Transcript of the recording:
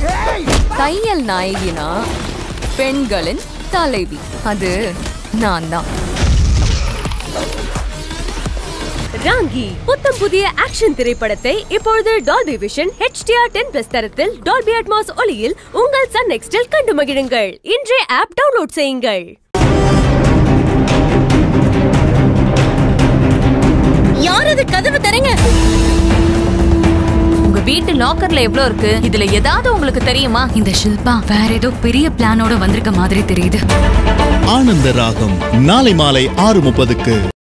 தையல் நாயகினா பெண்களின் தலைவி அது நான் தான் ராங்கி புத்தம் புதிய ஆக்ஷன் திரைப்படத்தை இப்பொழுது Dolby Vision HDR ten plus தரத்தில் டால்பி அட்மாஸ் ஒளியில் உங்கள் சன் நெக்ஸ்டில் கண்டு மகிழுங்கள் இன்றே ஆப் டவுன்லோட் செய்யுங்கள் யார் அது கதவு தரங்க உங்க வீட்டு லாக்கர்ல எவ்ளோ இருக்கு இதுல ஏதாவது உங்களுக்கு தெரியுமா இந்த ஷில்பா வேற ஏதோ பெரிய பிளானோட வந்திருக்க மாதிரி தெரியுது ஆனந்த ராகம் நாளை மாலை ஆறு முப்பதுக்கு